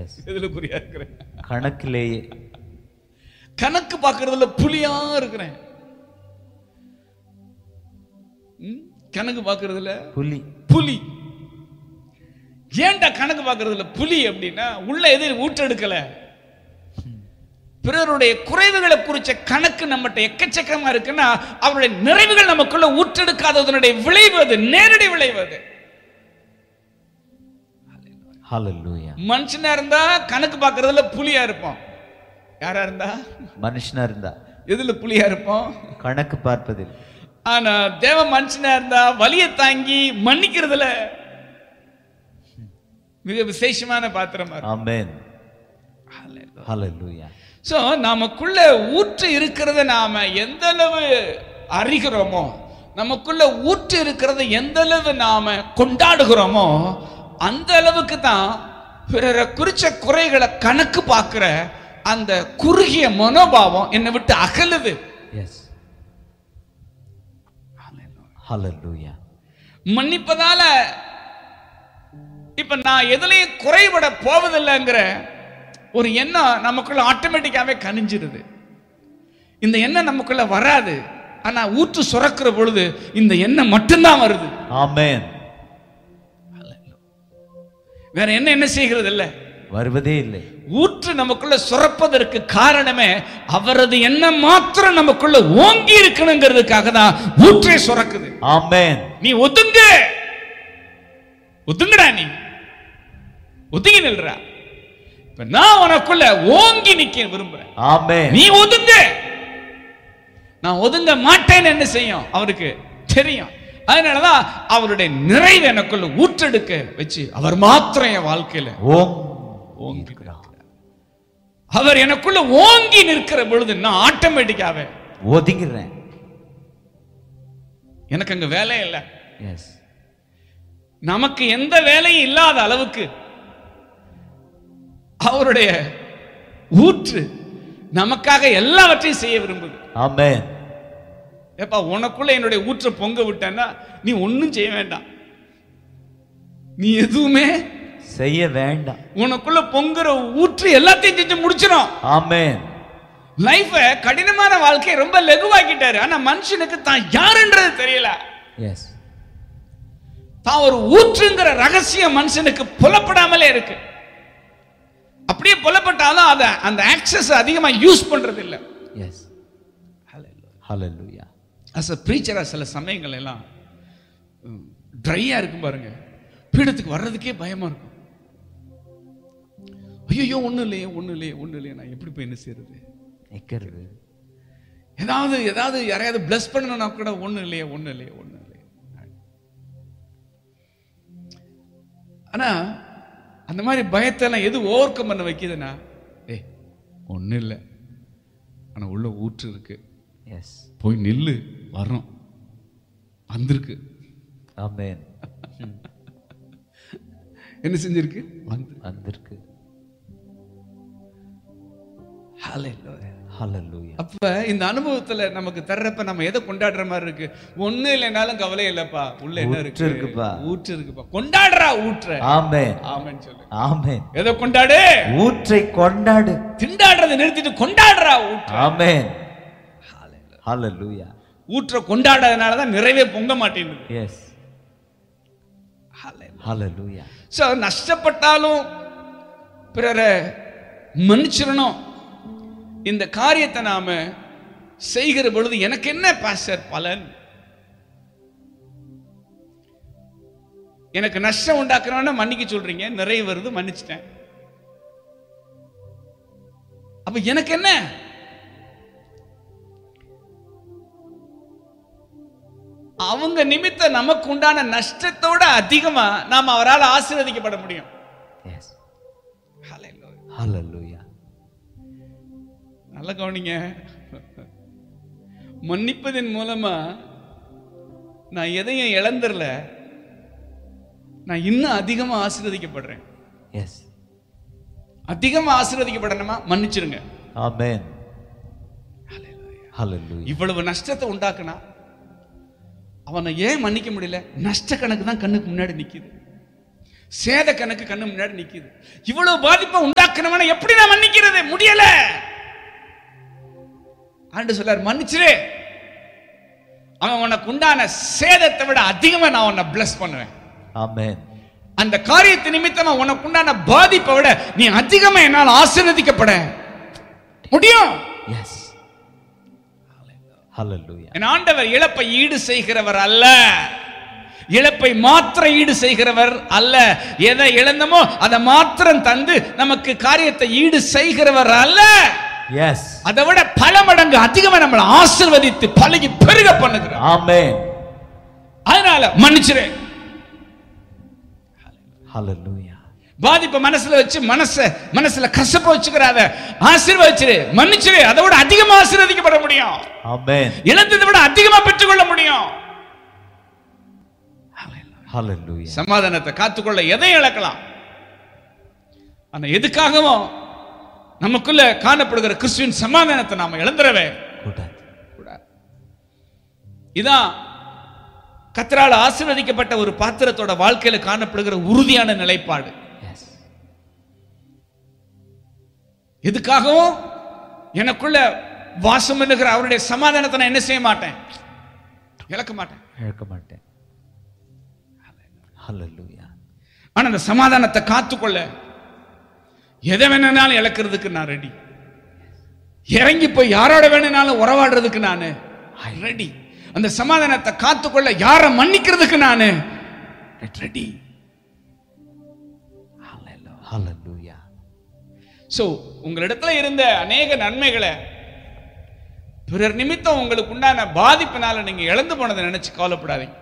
S எதுல குறியா இருக்கிறேன் கணக்கிலேயே கணக்கு பார்க்கறதுல புலியா இருக்கிறேன் ம்? கணக்கு பார்க்கறதுல புலி புலி ஏன்டா கணக்கு பார்க்கறதுல புலி அப்படின்னா உள்ள எது ஊற்றெடுக்கல பிறருடைய குறைவுகளை குறிச்ச கணக்கு நம்மகிட்ட எக்கச்சக்கமா இருக்குன்னா அவருடைய நிறைவுகள் நமக்குள்ள ஊற்றெடுக்காததனுடைய விளைவு அது நேரடி விளைவு அது ஹalleluya மனுஷனா இருந்தா கணக்கு பார்க்கறதுல புலியா இருப்போம் யாரா இருந்தா மனுஷனா இருந்தா எதுல புலியா இருப்போம் கணக்கு பார்ப்பதில் ஆனா தேவ மனுஷனா இருந்தா வலியை தாங்கி மன்னிக்கிறதுல மிக விசேஷமான பாத்திரமா இருக்கும் ஆமென் ஹalleluya சோ நமக்குள்ள ஊற்று இருக்கிறத நாம எந்த அளவு அறிகிறோமோ நமக்குள்ள ஊற்று இருக்கிறத எந்த அளவு நாம கொண்டாடுகிறோமோ அந்த அளவுக்கு தான் பிறரை குறிச்ச குறைகளை கணக்கு பார்க்கிற அந்த குறுகிய மனோபாவம் என்னை விட்டு அகலுது எஸ் ஹalleluya மன்னிப்பதால இப்ப நான் எதுலயும் குறைபட போவதில்லைங்கிற ஒரு எண்ணம் நமக்குள்ள ஆட்டோமேட்டிக்காவே கனிஞ்சிருது இந்த எண்ணம் நமக்குள்ள வராது ஆனா ஊற்று சுரக்கிற பொழுது இந்த எண்ணம் மட்டும்தான் வருது ஆமென் வேற என்ன என்ன செய்கிறது இல்ல வருவதே இல்லை ஊற்று நமக்குள்ள சுரப்பதற்கு காரணமே அவரது எண்ணம் மாத்திரம் நமக்குள்ள ஓங்கி இருக்கணுங்கிறதுக்காக தான் ஊற்றே சுரக்குது ஆமென் நீ ஒதுங்க ஒதுங்கடா நீ ஒதுங்கி நில்றா இப்ப நான் உனக்குள்ள ஓங்கி நிக்க விரும்புறேன் ஆமென் நீ ஒதுங்க நான் ஒதுங்க மாட்டேன்னு என்ன செய்யும் அவருக்கு தெரியும் அதனாலதான் அவருடைய நிறைவு எனக்குள்ள ஊற்றெடுக்க வச்சு அவர் மாத்திரம் என் வாழ்க்கையில ஓம் ஓங்கி அவர் எனக்குள்ள ஓங்கி நிற்கிற பொழுது நான் ஆட்டோமேட்டிக்காவே ஒதுங்கிறேன் எனக்கு அங்க வேலை இல்லை எஸ் நமக்கு எந்த வேலையும் இல்லாத அளவுக்கு அவருடைய ஊற்று நமக்காக எல்லாவற்றையும் செய்ய விரும்புது ஆமென் ஏப்பா உனக்குள்ள என்னுடைய ஊற்றை பொங்க விட்டேன்னா நீ ஒண்ணும் செய்ய வேண்டாம் நீ எதுவுமே செய்ய வேண்டாம் உனக்குள்ள பொங்குற ஊற்று எல்லாத்தையும் செஞ்சு முடிச்சிடும் ஆமென் லைஃப கடினமான வாழ்க்கையை ரொம்ப லகுவாக்கிட்டாரு ஆனா மனுஷனுக்கு தான் யாருன்றது தெரியல எஸ் தான் ஒரு ஊற்றுங்கிற ரகசியம் மனுஷனுக்கு புலப்படாமலே இருக்கு அப்படியே புலப்பட்டாலும் அதை அந்த ஆக்சஸ் அதிகமா யூஸ் பண்றது இல்ல எஸ் ஹalleluya அஸ் அ ப்ரீச்சரா சில சமயங்கள் எல்லாம் ட்ரையா இருக்கும் பாருங்க பீடத்துக்கு வர்றதுக்கே பயமா இருக்கும் ஐயோ ஒண்ணும் இல்லையே ஒண்ணும் இல்லையே ஒண்ணும் இல்லையே நான் எப்படி போய் என்ன செய்யறது நிக்கிறது ஏதாவது ஏதாவது யாரையாவது பிளஸ் பண்ணணும்னா கூட ஒண்ணும் இல்லையே ஒண்ணும் இல்லையே ஒண்ணும் இல்லையே ஆனா அந்த மாதிரி பயத்தெல்லாம் எது ஓவர் கம் பண்ண வைக்குதுன்னா ஏய் ஒண்ணும் இல்லை ஆனா உள்ள ஊற்று இருக்கு எஸ் போய் நில்லு வர்றோம் வந்திருக்கு ஆமென் என்ன செஞ்சிருக்கு வந்து வந்திருக்கு Hallelujah. ஹalleluya அப்ப இந்த அனுபவத்துல நமக்கு தர்றப்ப நம்ம எதை கொண்டாடுற மாதிரி இருக்கு ஒண்ணு இல்லைனாலும் கவலை இல்லப்பா உள்ள என்ன ஊற்று இருக்கு இருக்குப்பா. ஊற்று இருக்குப்பா கொண்டாடுறா ஊற்ற ஆமென் ஆமென்னு சொல்லு ஆமென் எதை கொண்டாடு ஊற்றை கொண்டாடு திண்டாடுறதை நிறுத்திட்டு கொண்டாடுறா ஊற்ற ஆமென் ஹalleluya ஊற்ற கொண்டாடாதனால தான் நிறைவே பொங்க மாட்டேங்குது எஸ் ஹalleluya ஸோ நஷ்டப்பட்டாலும் பிறரை மன்னிச்சிடணும் இந்த காரியத்தை நாம செய்கிற பொழுது எனக்கு என்ன பாஸ்டர் பலன் எனக்கு நஷ்டம் உண்டாக்குறவன மன்னிக்க சொல்றீங்க நிறைய வருது மன்னிச்சிட்டேன் அப்ப எனக்கு என்ன அவங்க நிமித்த நமக்கு உண்டான நஷ்டத்தோட அதிகமா நாம் அவரால் ஆசீர்வதிக்கப்பட முடியும் எஸ் Hallelujah. ஹalleluya நல்ல கவனிங்க மன்னிப்பதன் மூலமா நான் எதையும் இழந்துடல நான் இன்னும் அதிகமா ஆசீர்வதிக்கப்படுறேன் எஸ் அதிகமா ஆசீர்வதிக்கப்படணுமா மன்னிச்சிருங்க ஆமென் ஹalleluya இவ்வளவு நஷ்டத்தை உண்டாக்குனா அவனை ஏன் மன்னிக்க முடியல நஷ்ட கணக்கு தான் கண்ணுக்கு முன்னாடி நிக்குது சேத கணக்கு கண்ணு முன்னாடி நிக்குது இவ்வளவு பாதிப்பை உண்டாக்குனவன எப்படி நான் மன்னிக்கிறது முடியல ஆண்டு சொல்லார் மன்னிச்சிரு அவன் உனக்கு உண்டான சேதத்தை விட அதிகமா நான் உன்னை பிளஸ் பண்ணுவேன் Amen. அந்த காரியத்தை நிமித்தமா உனக்கு உண்டான பாதிப்பை விட நீ அதிகமா என்னால் ஆசீர்வதிக்கப்பட முடியும் Yes. Hallelujah. என் ஆண்டவர் இழப்பை ஈடு செய்கிறவர் அல்ல இழப்பை மாத்திர ஈடு செய்கிறவர் அல்ல எதை இழந்தமோ அதை மாத்திரம் தந்து நமக்கு காரியத்தை ஈடு செய்கிறவர் அல்ல Yes. அதை விட பல மடங்கு அதிகமா நம்மளை ஆசிர்வதித்து பழகி பெருக பண்ணுகிறார் Amen. அதனால மன்னிச்சிரு Hallelujah. பாதிப்பை மனசுல வச்சு மனச மனசுல கசப்ப வச்சுக்கிறாத ஆசீர்வதிச்சிரு மன்னிச்சிரு அதை விட அதிகமா ஆசீர்வதிக்கப்பட முடியும் Amen. இழந்ததை விட அதிகமா பெற்றுக்கொள்ள முடியும் Hallelujah. சமாதானத்தை காத்துக்கொள்ள எதை இழக்கலாம் ஆனா எதுக்காகவும் நமக்குள்ள காணப்படுகிற கிறிஸ்துவின் சமாதானத்தை நாம இழந்துடவே கூடாது. கூடாது இதான் கத்தரால் ஆசீர்வதிக்கப்பட்ட ஒரு பாத்திரத்தோட வாழ்க்கையில காணப்படுகிற உறுதியான நிலைப்பாடு Yes. எதுக்காகவும் எனக்குள்ள வாசம் பண்ணுகிற அவருடைய சமாதானத்தை நான் என்ன செய்ய மாட்டேன் இழக்க மாட்டேன் இழக்க மாட்டேன் Hallelujah. ஆனா அந்த சமாதானத்தை காத்துக்கொள்ள எதை வேணும்னாலும் இழக்கிறதுக்கு நான் ரெடி இறங்கி போய் யாரோட வேணும்னாலும் உறவாடுறதுக்கு நான் ரெடி அந்த சமாதானத்தை காத்துக்கொள்ள யாரை மன்னிக்கிறதுக்கு நான் ரெடி Hallelujah. சோ உங்களிடத்துல இருந்த அநேக நன்மைகளை பிறர் நிமித்தம் உங்களுக்கு உண்டான பாதிப்பினால நீங்க இழந்து போனதை நினைச்சு கவலைப்படாதீங்க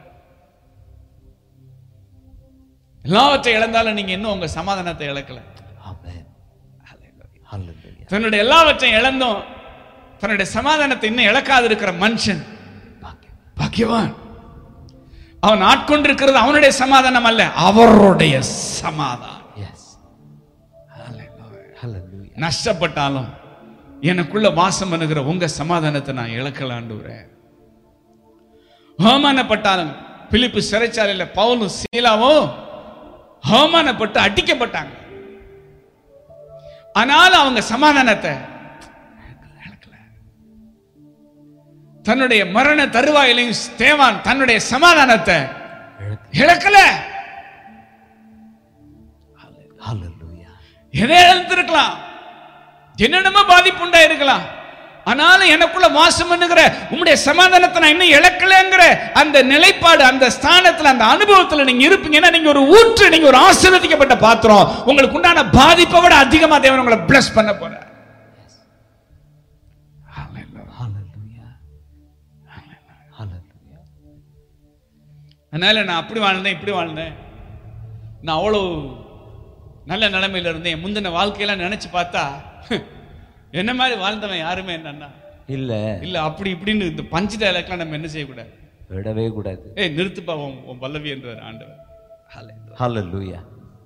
எல்லாவற்றை இழந்தாலும் நீங்க இன்னும் உங்க சமாதானத்தை இழக்கல Amen. Hallelujah. தன்னுடைய எல்லாவற்றையும் இழந்தும் தன்னுடைய சமாதானத்தை இன்னும் இழக்காது இருக்கிற மனுஷன் பாக்கியம். பாக்கியவான் அவன் ஆட்கொண்டிருக்கிறது அவனுடைய சமாதானம் அல்ல அவருடைய சமாதானம் Yes. Hallelujah. நஷ்டப்பட்டாலும் எனக்குள்ள வாசம் பண்ணுகிற உங்க சமாதானத்தை நான் இழக்கலாண்டுறேன் அவமானப்பட்டாலும் பிலிப்பு சிறைச்சாலையில பவுலும் சீலாவும் அவமானப்பட்டு அடிக்கப்பட்டாங்க ஆனாலும் அவங்க சமாதானத்தை இழக்கல. தன்னுடைய மரண தருவாயிலையும் தேவான் தன்னுடைய சமாதானத்தை இழக்க- இழக்கல Hallelujah. எதை இழந்திருக்கலாம் என்னென்னமோ பாதிப்பு உண்டாயிருக்கலாம் ஆனாலும் எனக்குள்ள வாசம் பண்ணுகிற உம்முடைய சமாதானத்தை நான் இன்னும் இழக்கலைங்கிற அந்த நிலைப்பாடு அந்த ஸ்தானத்துல அந்த அனுபவத்துல நீங்க இருப்பீங்கன்னா நீங்க ஒரு ஊற்று நீங்க ஒரு ஆசீர்வதிக்கப்பட்ட பாத்திரம் உங்களுக்கு உண்டான பாதிப்பை விட அதிகமா தேவன் உங்களை பிளஸ் பண்ண போற Hallelujah. Hallelujah. அதனால நான் அப்படி வாழ்ந்தேன் இப்படி வாழ்ந்தேன் நான் அவ்வளோ நல்ல நிலைமையில இருந்தேன் முந்தின வாழ்க்கையெல்லாம் நினைச்சு பார்த்தா என்ன மாதிரி வாழ்ந்தவன் யாருமே என்னன்னா இல்ல இல்ல அப்படி இப்படின்னு இந்த பஞ்சு டயலாக்லாம் நம்ம என்ன செய்யக்கூடாது விடவே கூடாது ஏய் நிறுத்துப்பா உன் உன் பல்லவி என்றார் ஆண்டவர் Hallelujah.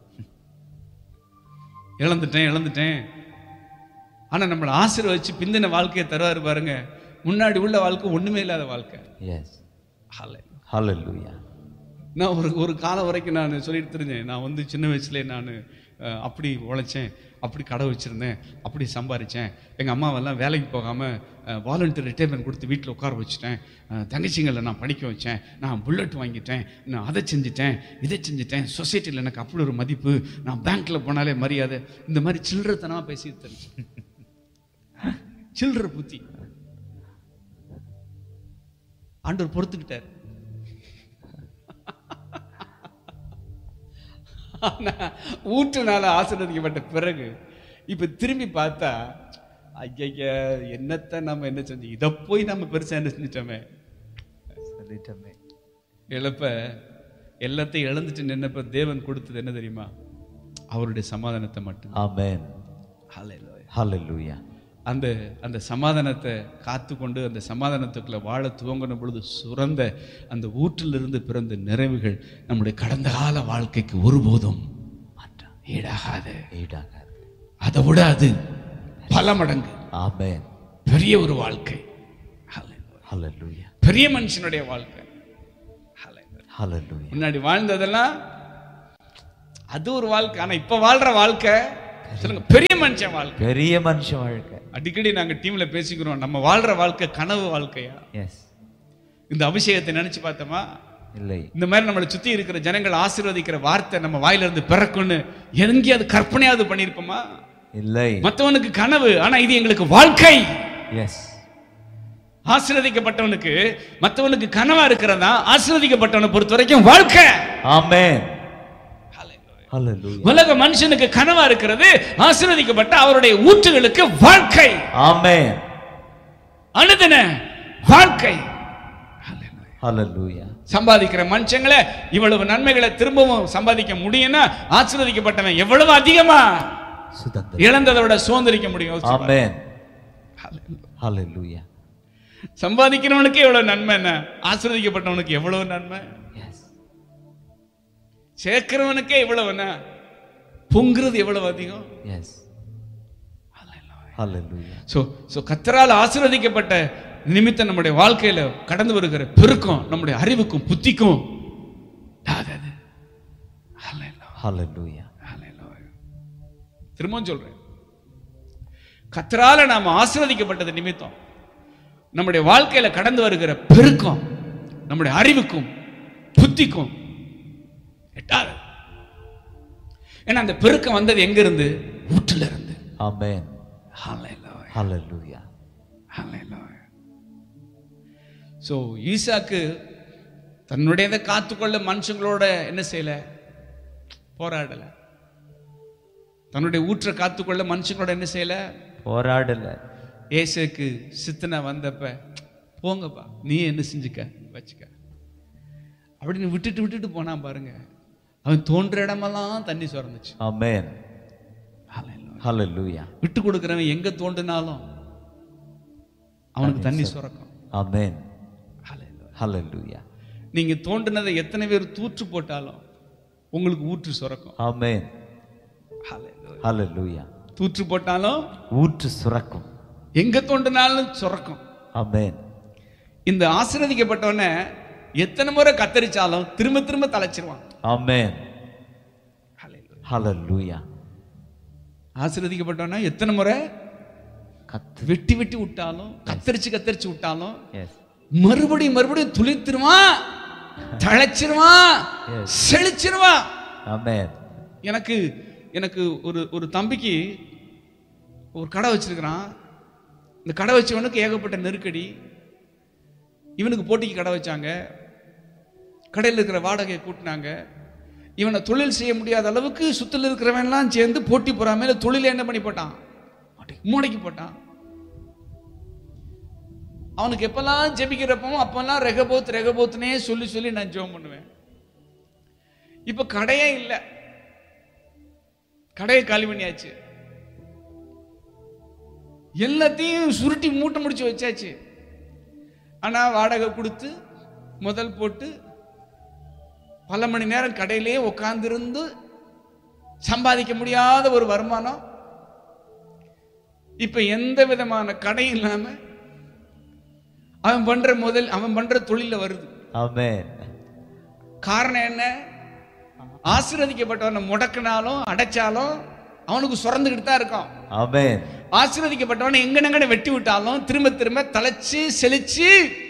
இழந்துட்டேன் இழந்துட்டேன் ஆனா நம்மளை ஆசீர்வதிச்சு பிந்தின வாழ்க்கையை தருவாரு பாருங்க முன்னாடி உள்ள வாழ்க்கை ஒண்ணுமே இல்லாத வாழ்க்கை Yes. Hallelujah. Hallelujah. நான் ஒரு ஒரு காலம் வரைக்கும் நான் சொல்லிட்டு தெரிஞ்சேன் நான் வந்து சின்ன வயசுல நான் அஹ், அப்படி உழைச்சேன் அப்படி கடை வச்சிருந்தேன் அப்படி சம்பாரிச்சேன் எங்கள் அம்மாவெல்லாம் வேலைக்கு போகாமல் வாலண்டியர் ரிட்டைர்மெண்ட் கொடுத்து வீட்டில் உட்கார வச்சுட்டேன் அஹ், தங்கச்சிங்களை நான் படிக்க வச்சேன் நான் புல்லட் வாங்கிட்டேன் நான் அதை செஞ்சுட்டேன் இதை செஞ்சுட்டேன் சொசைட்டியில் எனக்கு அப்படி ஒரு மதிப்பு நான் பேங்க்கில் போனாலே மரியாதை இந்த மாதிரி சில்லறத்தனமாக பேசிட்டு தெரிஞ்சேன் சில்லற புத்தி ஆண்டவர் பொறுத்துக்கிட்டார் ஆனா, ஊற்றுனால ஆசீர்வதிக்கப்பட்ட பிறகு இப்ப திரும்பி பார்த்தா ஐயா என்னத்த நம்ம என்ன செஞ்சோம் இதை போய் நம்ம பெருசா என்ன செஞ்சிட்டோமே சொல்லிட்டோமே இழப்ப எல்லாத்தையும் இழந்துட்டு நின்னப்ப தேவன் கொடுத்தது என்ன தெரியுமா அவருடைய சமாதானத்தை மட்டும் Amen. Hallelujah. அந்த அந்த சமாதானத்தை காத்துக்கொண்டு அந்த சமாதானத்துக்குள்ள வாழ துவங்கின பொழுது சுரந்த அந்த ஊற்றிலிருந்து பிறந்த நிறைவுகள் நம்முடைய கடந்த கால வாழ்க்கைக்கு ஒருபோதும் மாற்றம் ஈடாகாது ஈடாகாது அதை விட அது பல மடங்கு Amen. பெரிய ஒரு வாழ்க்கை Hallelujah. Hallelujah. பெரிய மனுஷனுடைய வாழ்க்கை Hallelujah. Hallelujah. முன்னாடி வாழ்ந்ததெல்லாம் அது ஒரு வாழ்க்கை ஆனா இப்ப வாழ்ற வாழ்க்கை சொல்லுங்க பெரிய மனுஷன் வாழ்க்கை பெரிய மனுஷ வாழ்க்கை அடிக்கடி நாங்க டீம்ல பேசிக்கிறோம் நம்ம வாழ்ற வாழ்க்கை கனவு வாழ்க்கையா எஸ் இந்த அபிஷேகத்தை நினைச்சு பார்த்தோமா இல்லை இந்த மாதிரி நம்மளை சுத்தி இருக்கிற ஜனங்கள் ஆசீர்வதிக்கிற வார்த்தை நம்ம வாயில இருந்து பிறக்கும்னு எங்கேயாவது கற்பனையாவது பண்ணியிருப்போமா இல்லை மத்தவனுக்கு கனவு ஆனா இது எங்களுக்கு வாழ்க்கை எஸ் ஆசீர்வதிக்கப்பட்டவனுக்கு மத்தவனுக்கு கனவா இருக்கிறதா ஆசீர்வதிக்கப்பட்டவனை பொறுத்த வரைக்கும் வாழ்க்கை ஆமென் ஹalleluya உலக மனுஷனுக்கு கனவா இருக்கிறது ஆசீர்வதிக்கப்பட்ட அவருடைய ஊற்றுகளுக்கு வாழ்க்கை ஆமென் அனுதின வாழ்க்கை ஹalleluya சம்பாதிக்கிற மனுஷங்களை இவ்வளவு நன்மைகளை திரும்பவும் சம்பாதிக்க முடியும்னா ஆசீர்வதிக்கப்பட்டவன் எவ்வளவு அதிகமா சுதந்திரம் இழந்ததை விட சுதந்திரிக்க முடியும் யோசிச்சு பாருங்க. ஆமென் ஹalleluya சம்பாதிக்கிறவனுக்கு எவ்வளவு நன்மை என்ன ஆசீர்வதிக்கப்பட்டவனுக்கு எவ்வளவு நன்மை எஸ் சேர்க்கிறவனுக்கே இவ்வளவு என்ன பொங்குறது எவ்வளவு அதிகம் எஸ் ஹalleluya சோ சோ கத்தரால் ஆசீர்வதிக்கப்பட்ட நிமித்தம் நம்முடைய வாழ்க்கையில கடந்து வருகிற பெருக்கம் நம்முடைய அறிவுக்கும் புத்திக்கும் டாகாது. Hallelujah. ஹalleluya Hallelujah. திரும்பவும் சொல்றேன் கத்தரால நாம் ஆசீர்வதிக்கப்பட்டது நிமித்தம் நம்முடைய வாழ்க்கையில கடந்து வருகிற பெருக்கம் நம்முடைய அறிவுக்கும் புத்திக்கும் எட்டாது ஏன்னா அந்த பெருக்கம் வந்தது எங்க இருந்து ஊற்றுல இருந்து ஆமென் Hallelujah. ஹalleluya ஸோ ஈசாக்கு தன்னுடையதை காத்துக்கொள்ள மனுஷங்களோட என்ன செய்யல போராடல தன்னுடைய ஊற்றை காத்துக்கொள்ள மனுஷங்களோட என்ன செய்யல போராடல ஏசுக்கு சித்தனை வந்தப்ப போங்கப்பா நீ என்ன செஞ்சுக்க வச்சுக்க அப்படின்னு விட்டுட்டு விட்டுட்டு போனான் பாருங்க அவன் தோன்ற இடமெல்லாம் தண்ணி சுரந்துச்சு ஆமென் ஹalleluya விட்டு கொடுக்குறவன் எங்க தோண்டினாலும் அவனுக்கு தண்ணி சுரக்கும் ஆமென் Hallelujah. ஹalleluya நீங்க தோண்டினதை எத்தனை பேர் தூற்று போட்டாலும் உங்களுக்கு ஊற்று சுரக்கும் ஆமென் Hallelujah. ஹalleluya தூற்று போட்டாலும் ஊற்று சுரக்கும் எங்க தோண்டினாலும் சுரக்கும் ஆமென் இந்த ஆசீர்வதிக்கப்பட்டவனை எத்தனை முறை கத்தரிச்சாலும் திரும்ப திரும்ப தலைச்சிருவான் ஆமென் ஹalleluya ஆசீர்வதிக்கப்பட்டவனை எத்தனை முறை கத்து வெட்டி வெட்டி விட்டாலும் கத்தரிச்சு கத்தரிச்சு விட்டாலும் எஸ் மறுபடியும் மறுபடியும் துளித்திருவான் தழைச்சிருவான் Yes. செழிச்சிருவான் ஆமென் எனக்கு எனக்கு ஒரு ஒரு தம்பிக்கு ஒரு கடை வச்சிருக்கிறான் இந்த கடை வச்சவனுக்கு ஏகப்பட்ட நெருக்கடி இவனுக்கு போட்டிக்கு கடை வச்சாங்க கடையில் இருக்கிற வாடகையை கூட்டினாங்க இவனை தொழில் செய்ய முடியாத அளவுக்கு சுத்தில் இருக்கிறவன்லாம் சேர்ந்து போட்டி போறாம தொழிலை என்ன பண்ணி போட்டான் மூளைக்கு போட்டான் அவனுக்கு எப்பெல்லாம் ஜெபிக்கிறப்போ அப்பெல்லாம் ரெகபோத் ரெகபோத்னே சொல்லி சொல்லி நான் ஜெபம் பண்ணுவேன் இப்ப கடையே இல்லை கடையை காலி பண்ணியாச்சு எல்லாத்தையும் சுருட்டி மூட்டை முடிச்சு வச்சாச்சு ஆனா வாடகை கொடுத்து முதல் போட்டு பல மணி நேரம் கடையிலேயே உட்கார்ந்திருந்து சம்பாதிக்க முடியாத ஒரு வருமானம் இப்ப எந்த விதமான கடை இல்லாம அவன் பண்ற முதல் அவன் பண்ற தொழில வருது ஆமென் காரணம் என்ன ஆசீர்வதிக்கப்பட்டவனை முடக்கினாலும் அடைச்சாலும் அவனுக்கு சுரந்துக்கிட்டு தான் இருக்கான் ஆமென் ஆசீர்வதிக்கப்பட்டவனை எங்கனங்கன வெட்டி விட்டாலும் திரும்ப திரும்ப தலைச்சு செழிச்சு